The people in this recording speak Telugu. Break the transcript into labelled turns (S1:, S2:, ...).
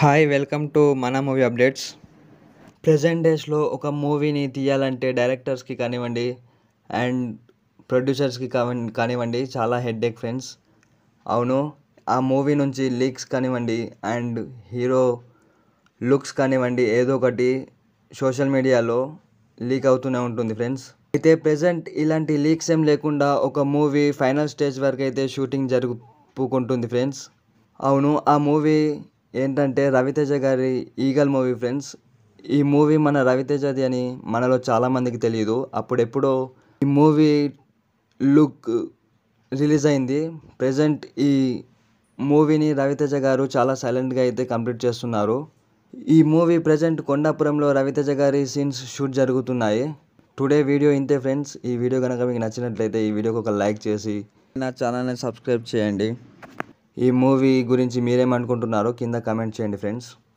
S1: హాయ్ వెల్కమ్ టు మన మూవీ అప్డేట్స్ ప్రజెంట్ డేస్లో ఒక మూవీని తీయాలంటే డైరెక్టర్స్కి కానివ్వండి అండ్ ప్రొడ్యూసర్స్కి కావన్ కానివ్వండి చాలా హెడ్ఏక్ ఫ్రెండ్స్ అవును ఆ మూవీ నుంచి లీక్స్ కానివ్వండి అండ్ హీరో లుక్స్ కానివ్వండి ఏదో ఒకటి సోషల్ మీడియాలో లీక్ అవుతూనే ఉంటుంది ఫ్రెండ్స్ అయితే ప్రజెంట్ ఇలాంటి లీక్స్ ఏం లేకుండా ఒక మూవీ ఫైనల్ స్టేజ్ వరకు అయితే షూటింగ్ జరుపుకుంటుంది ఫ్రెండ్స్ అవును ఆ మూవీ ఏంటంటే రవితేజ గారి ఈగల్ మూవీ ఫ్రెండ్స్ ఈ మూవీ మన రవితేజది అని మనలో చాలామందికి తెలియదు అప్పుడెప్పుడో ఈ మూవీ లుక్ రిలీజ్ అయింది ప్రజెంట్ ఈ మూవీని రవితేజ గారు చాలా సైలెంట్గా అయితే కంప్లీట్ చేస్తున్నారు ఈ మూవీ ప్రజెంట్ కొండాపురంలో రవితేజ గారి సీన్స్ షూట్ జరుగుతున్నాయి టుడే వీడియో ఇంతే ఫ్రెండ్స్ ఈ వీడియో కనుక మీకు నచ్చినట్లయితే ఈ వీడియోకి ఒక లైక్ చేసి నా ఛానల్ని సబ్స్క్రైబ్ చేయండి ఈ మూవీ గురించి మీరేమనుకుంటున్నారో కింద కామెంట్ చేయండి ఫ్రెండ్స్